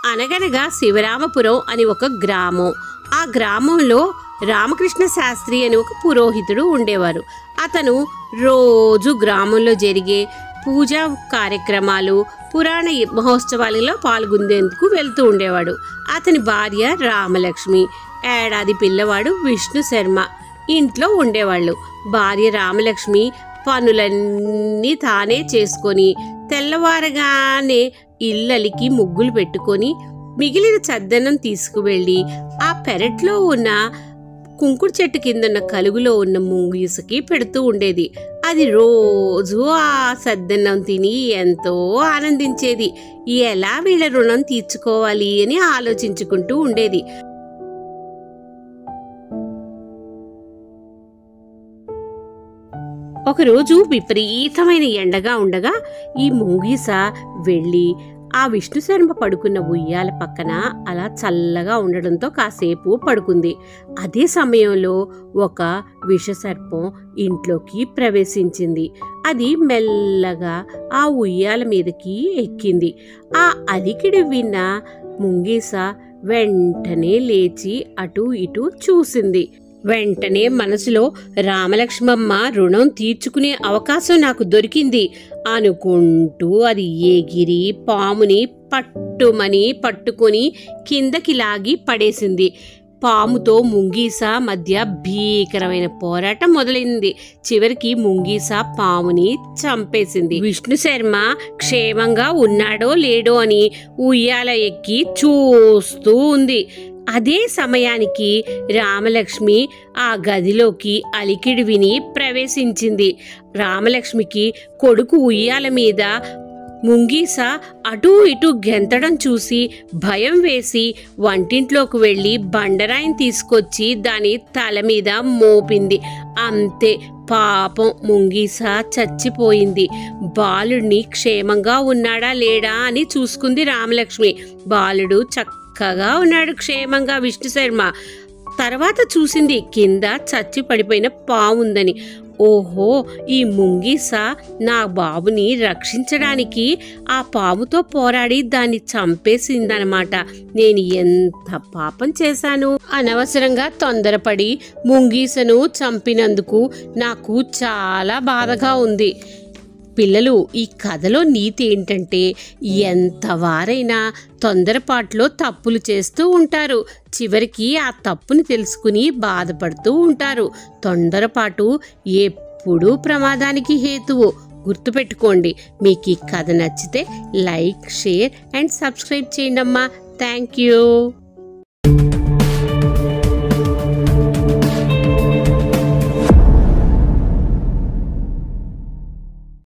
అనగనగా శివరామపురం అని ఒక గ్రామం ఆ గ్రామంలో రామకృష్ణ శాస్త్రి అని ఒక పురోహితుడు ఉండేవారు అతను రోజు గ్రామంలో జరిగే పూజా కార్యక్రమాలు పురాణ మహోత్సవాలలో పాల్గొనేందుకు వెళ్తూ ఉండేవాడు అతని భార్య రామలక్ష్మి ఏడాది పిల్లవాడు విష్ణు శర్మ ఇంట్లో ఉండేవాళ్ళు భార్య రామలక్ష్మి పనులన్నీ తానే చేసుకొని తెల్లవారగానే ఇళ్ళలికి ముగ్గులు పెట్టుకొని మిగిలిన చద్దనం తీసుకువెళ్ళి ఆ పెరట్లో ఉన్న కుంకుడు చెట్టు కిందన్న కలుగులో ఉన్న ముంగిసకి పెడుతూ ఉండేది అది రోజు ఆ సద్దన్నం తిని ఎంతో ఆనందించేది ఎలా వీళ్ళ రుణం తీర్చుకోవాలి అని ఆలోచించుకుంటూ ఉండేది ఒకరోజు విపరీతమైన ఎండగా ఉండగా ఈ ముంగీస వెళ్ళి ఆ విష్ణు శర్మ పడుకున్న ఉయ్యాల పక్కన అలా చల్లగా ఉండడంతో కాసేపు పడుకుంది అదే సమయంలో ఒక విషసర్పం ఇంట్లోకి ప్రవేశించింది అది మెల్లగా ఆ ఉయ్యాల మీదకి ఎక్కింది ఆ అలికిడి విన్న ముంగీస వెంటనే లేచి అటు ఇటు చూసింది వెంటనే మనసులో రామలక్ష్మమ్మ రుణం తీర్చుకునే అవకాశం నాకు దొరికింది అనుకుంటూ అది ఎగిరి పాముని పట్టుమని పట్టుకొని కిందకి లాగి పడేసింది పాముతో ముంగీస మధ్య భీకరమైన పోరాటం మొదలైంది చివరికి ముంగీస పాముని చంపేసింది విష్ణు శర్మ క్షేమంగా ఉన్నాడో లేడో అని ఉయ్యాల ఎక్కి చూస్తూ ఉంది అదే సమయానికి రామలక్ష్మి ఆ గదిలోకి అలికిడి విని ప్రవేశించింది రామలక్ష్మికి కొడుకు ఉయ్యాల మీద ముంగీస అటూ ఇటూ గెంతడం చూసి భయం వేసి వంటింట్లోకి వెళ్ళి బండరాయిని తీసుకొచ్చి దాని తల మీద మోపింది అంతే పాపం ముంగీస చచ్చిపోయింది బాలుడిని క్షేమంగా ఉన్నాడా లేడా అని చూసుకుంది రామలక్ష్మి బాలుడు చక్కగా ఉన్నాడు క్షేమంగా విష్ణు శర్మ తర్వాత చూసింది కింద చచ్చి పడిపోయిన పావుందని ఓహో ఈ ముంగీస నా బాబుని రక్షించడానికి ఆ పాముతో పోరాడి దాన్ని చంపేసిందనమాట నేను ఎంత పాపం చేశాను అనవసరంగా తొందరపడి ముంగీసను చంపినందుకు నాకు చాలా బాధగా ఉంది పిల్లలు ఈ కథలో నీతి ఏంటంటే ఎంత వారైనా తొందరపాటులో తప్పులు చేస్తూ ఉంటారు చివరికి ఆ తప్పుని తెలుసుకుని బాధపడుతూ ఉంటారు తొందరపాటు ఎప్పుడూ ప్రమాదానికి హేతువు గుర్తుపెట్టుకోండి మీకు ఈ కథ నచ్చితే లైక్ షేర్ అండ్ సబ్స్క్రైబ్ చేయండి అమ్మా థ్యాంక్ యూ